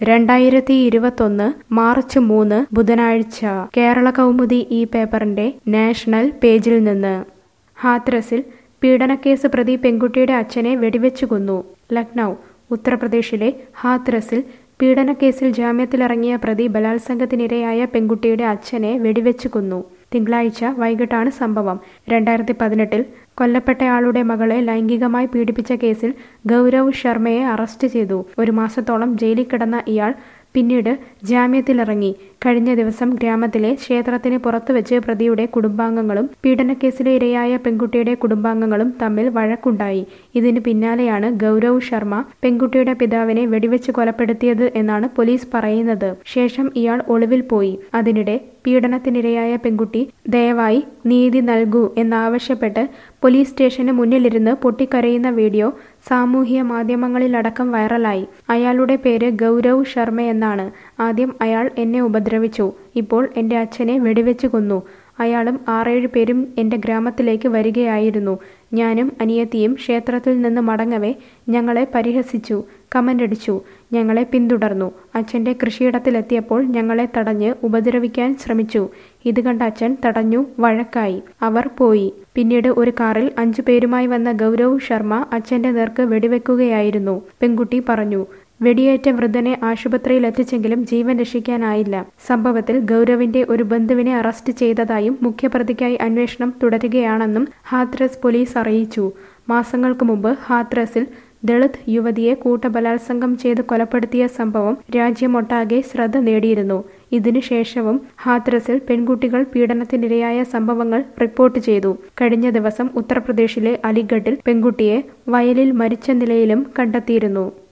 രണ്ടായിരത്തി ഇരുപത്തൊന്ന് മാർച്ച് മൂന്ന് ബുധനാഴ്ച കേരള കൗമുദി ഈ പേപ്പറിന്റെ നാഷണൽ പേജിൽ നിന്ന് ഹാത്രസിൽ പീഡനക്കേസ് പ്രതി പെൺകുട്ടിയുടെ അച്ഛനെ വെടിവെച്ചു കൊന്നു ലക്നൗ ഉത്തർപ്രദേശിലെ ഹാത്രസിൽ പീഡനക്കേസിൽ ജാമ്യത്തിലിറങ്ങിയ പ്രതി ബലാത്സംഗത്തിനിരയായ പെൺകുട്ടിയുടെ അച്ഛനെ വെടിവെച്ചു കൊന്നു തിങ്കളാഴ്ച വൈകിട്ടാണ് സംഭവം രണ്ടായിരത്തി പതിനെട്ടിൽ കൊല്ലപ്പെട്ടയാളുടെ മകളെ ലൈംഗികമായി പീഡിപ്പിച്ച കേസിൽ ഗൗരവ് ശർമ്മയെ അറസ്റ്റ് ചെയ്തു ഒരു മാസത്തോളം ജയിലിൽ കിടന്ന ഇയാൾ പിന്നീട് ജാമ്യത്തിലിറങ്ങി കഴിഞ്ഞ ദിവസം ഗ്രാമത്തിലെ ക്ഷേത്രത്തിന് പുറത്തുവച്ച് പ്രതിയുടെ കുടുംബാംഗങ്ങളും പീഡനക്കേസിലെ ഇരയായ പെൺകുട്ടിയുടെ കുടുംബാംഗങ്ങളും തമ്മിൽ വഴക്കുണ്ടായി ഇതിന് പിന്നാലെയാണ് ഗൗരവ് ശർമ്മ പെൺകുട്ടിയുടെ പിതാവിനെ വെടിവെച്ച് കൊലപ്പെടുത്തിയത് എന്നാണ് പോലീസ് പറയുന്നത് ശേഷം ഇയാൾ ഒളിവിൽ പോയി അതിനിടെ പീഡനത്തിനിരയായ പെൺകുട്ടി ദയവായി നീതി നൽകൂ എന്നാവശ്യപ്പെട്ട് പോലീസ് സ്റ്റേഷന് മുന്നിലിരുന്ന് പൊട്ടിക്കരയുന്ന വീഡിയോ സാമൂഹ്യ മാധ്യമങ്ങളിലടക്കം വൈറലായി അയാളുടെ പേര് ഗൗരവ് ശർമ്മ എന്നാണ് ആദ്യം അയാൾ എന്നെ ഉപദ്രവിച്ചു ഇപ്പോൾ എൻ്റെ അച്ഛനെ വെടിവെച്ച് കൊന്നു അയാളും ആറേഴ് പേരും എൻ്റെ ഗ്രാമത്തിലേക്ക് വരികയായിരുന്നു ഞാനും അനിയത്തിയും ക്ഷേത്രത്തിൽ നിന്ന് മടങ്ങവേ ഞങ്ങളെ പരിഹസിച്ചു കമൻ്റടിച്ചു ഞങ്ങളെ പിന്തുടർന്നു അച്ഛൻ്റെ കൃഷിയിടത്തിലെത്തിയപ്പോൾ ഞങ്ങളെ തടഞ്ഞ് ഉപദ്രവിക്കാൻ ശ്രമിച്ചു ഇത് കണ്ട അച്ഛൻ തടഞ്ഞു വഴക്കായി അവർ പോയി പിന്നീട് ഒരു കാറിൽ അഞ്ചു പേരുമായി വന്ന ഗൗരവ് ശർമ്മ അച്ഛൻ്റെ നേർക്ക് വെടിവെക്കുകയായിരുന്നു പെൺകുട്ടി പറഞ്ഞു വെടിയേറ്റ വൃദ്ധനെ ആശുപത്രിയിൽ എത്തിച്ചെങ്കിലും ജീവൻ രക്ഷിക്കാനായില്ല സംഭവത്തിൽ ഗൗരവിന്റെ ഒരു ബന്ധുവിനെ അറസ്റ്റ് ചെയ്തതായും മുഖ്യപ്രതിക്കായി അന്വേഷണം തുടരുകയാണെന്നും ഹാത്രസ് പോലീസ് അറിയിച്ചു മാസങ്ങൾക്ക് മുമ്പ് ഹാത്രസിൽ ദളിത് യുവതിയെ കൂട്ടബലാത്സംഗം ചെയ്ത് കൊലപ്പെടുത്തിയ സംഭവം രാജ്യമൊട്ടാകെ ശ്രദ്ധ നേടിയിരുന്നു ഇതിനുശേഷവും ഹാത്രസിൽ പെൺകുട്ടികൾ പീഡനത്തിനിരയായ സംഭവങ്ങൾ റിപ്പോർട്ട് ചെയ്തു കഴിഞ്ഞ ദിവസം ഉത്തർപ്രദേശിലെ അലിഗഡിൽ പെൺകുട്ടിയെ വയലിൽ മരിച്ച നിലയിലും കണ്ടെത്തിയിരുന്നു